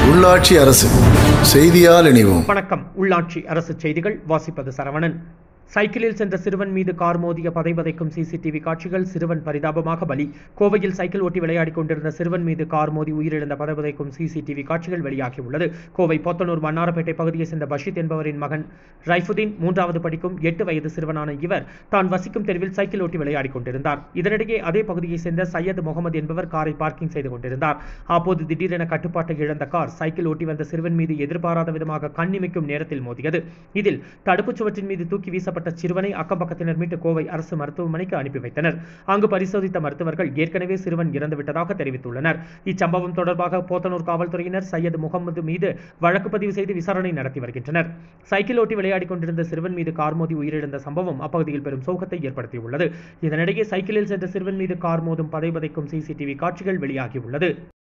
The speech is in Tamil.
உள்ளாட்சி அரசு செய்தியால் இணைவோம் வணக்கம் உள்ளாட்சி அரசு செய்திகள் வாசிப்பது சரவணன் சைக்கிளில் சென்ற சிறுவன் மீது கார் மோதிய பதைபதைக்கும் சிசிடிவி காட்சிகள் சிறுவன் பரிதாபமாக பலி கோவையில் சைக்கிள் ஓட்டி விளையாடிக் கொண்டிருந்த சிறுவன் மீது கார் மோதி உயிரிழந்த பதைபதைக்கும் சிசிடிவி காட்சிகள் வெளியாகியுள்ளது கோவை போத்தனூர் மன்னாரப்பேட்டை பகுதியைச் சேர்ந்த பஷீத் என்பவரின் மகன் ரைஃபுதீன் மூன்றாவது படிக்கும் எட்டு வயது சிறுவனான இவர் தான் வசிக்கும் தெருவில் சைக்கிள் ஓட்டி விளையாடிக் கொண்டிருந்தார் இதனிடையே அதே பகுதியைச் சேர்ந்த சையத் முகமது என்பவர் காரை பார்க்கிங் செய்து கொண்டிருந்தார் அப்போது திடீரென கட்டுப்பாட்டை இழந்த கார் சைக்கிள் ஓட்டி வந்த சிறுவன் மீது எதிர்பாராத விதமாக கண்ணிமைக்கும் நேரத்தில் மோதியது இதில் தடுப்புச் சுவற்றின் மீது தூக்கி வீசப்பட்ட சிறுவனை அக்கம் பக்கத்தினர் மீட்டு கோவை அரசு மருத்துவமனைக்கு அனுப்பி வைத்தனர் அங்கு பரிசோதித்த மருத்துவர்கள் ஏற்கனவே சிறுவன் இறந்துவிட்டதாக தெரிவித்துள்ளனர் இச்சம்பவம் தொடர்பாக போத்தனூர் காவல்துறையினர் சையத் முகமது மீது வழக்கு பதிவு செய்து விசாரணை நடத்தி வருகின்றனர் சைக்கிள் ஓட்டி விளையாடிக் கொண்டிருந்த சிறுவன் மீது கார் மோதி உயிரிழந்த சம்பவம் அப்பகுதியில் பெரும் சோகத்தை ஏற்படுத்தியுள்ளது இதனிடையே சைக்கிளில் சென்ற சிறுவன் மீது கார் மோதும் பதைபதைக்கும் சிசிடிவி காட்சிகள் வெளியாகியுள்ளது